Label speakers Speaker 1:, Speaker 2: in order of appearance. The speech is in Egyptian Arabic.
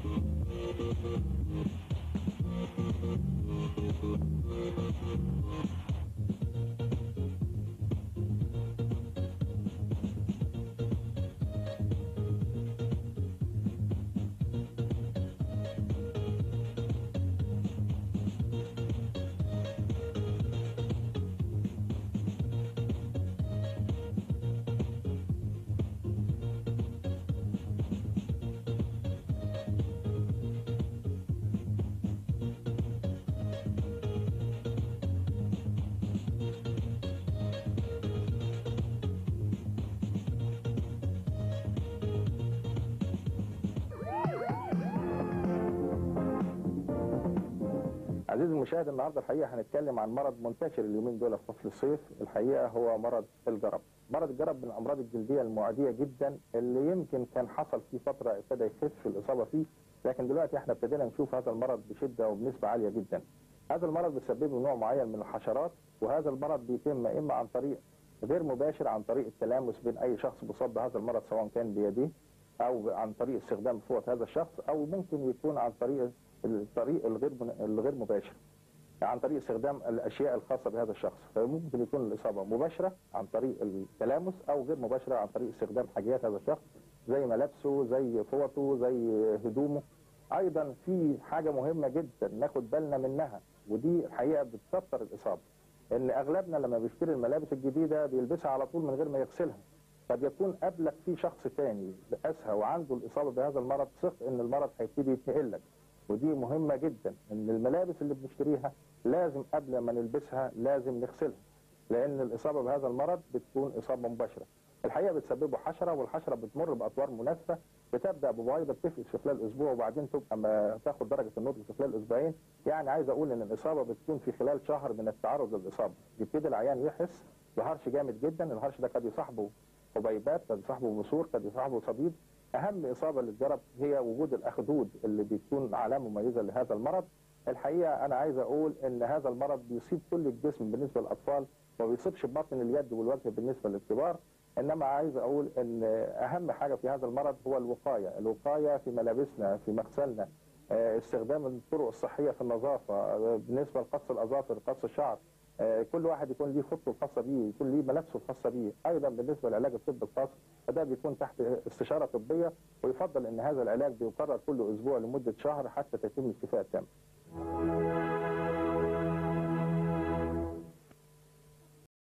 Speaker 1: عزيزي المشاهد النهارده الحقيقه هنتكلم عن مرض منتشر اليومين دول في فصل الصيف الحقيقه هو مرض الجرب مرض الجرب من الامراض الجلديه المعديه جدا اللي يمكن كان حصل في فتره ابتدى يخف الاصابه فيه لكن دلوقتي احنا ابتدينا نشوف هذا المرض بشده وبنسبه عاليه جدا هذا المرض بيسببه نوع معين من الحشرات وهذا المرض بيتم اما عن طريق غير مباشر عن طريق التلامس بين اي شخص مصاب بهذا المرض سواء كان بيديه او عن طريق استخدام فوط هذا الشخص او ممكن يكون عن طريق الطريق الغير الغير مباشر عن طريق استخدام الاشياء الخاصه بهذا الشخص فممكن يكون الاصابه مباشره عن طريق التلامس او غير مباشره عن طريق استخدام حاجيات هذا الشخص زي ملابسه زي فوطه زي هدومه ايضا في حاجه مهمه جدا ناخد بالنا منها ودي الحقيقه بتكثر الاصابه ان اغلبنا لما بيشتري الملابس الجديده بيلبسها على طول من غير ما يغسلها قد يكون قبلك في شخص تاني قاسها وعنده الاصابه بهذا المرض ثق ان المرض هيبتدي يتنقل لك ودي مهمه جدا ان الملابس اللي بنشتريها لازم قبل ما نلبسها لازم نغسلها لان الاصابه بهذا المرض بتكون اصابه مباشره الحقيقه بتسببه حشره والحشره بتمر باطوار مناسبه بتبدا ببويضه بتفقس في خلال اسبوع وبعدين تبقى ما تاخد درجه النضج في خلال اسبوعين يعني عايز اقول ان الاصابه بتكون في خلال شهر من التعرض للاصابه يبتدي العيان يحس بهرش جامد جدا الهرش ده قد يصاحبه حبيبات قد يصاحبه بثور قد يصاحبه صديد اهم اصابه للجرب هي وجود الاخدود اللي بيكون علامه مميزه لهذا المرض الحقيقه انا عايز اقول ان هذا المرض بيصيب كل الجسم بالنسبه للاطفال ما بيصيبش بطن اليد والوجه بالنسبه للكبار انما عايز اقول ان اهم حاجه في هذا المرض هو الوقايه الوقايه في ملابسنا في مغسلنا استخدام الطرق الصحيه في النظافه بالنسبه لقص الاظافر قص الشعر كل واحد يكون ليه خطه الخاصه بيه يكون ليه ملابسه الخاصه بيه ايضا بالنسبه لعلاج الطب الخاص فده بيكون تحت استشاره طبيه ويفضل ان هذا العلاج بيكرر كل اسبوع لمده شهر حتى تتم الشفاء التام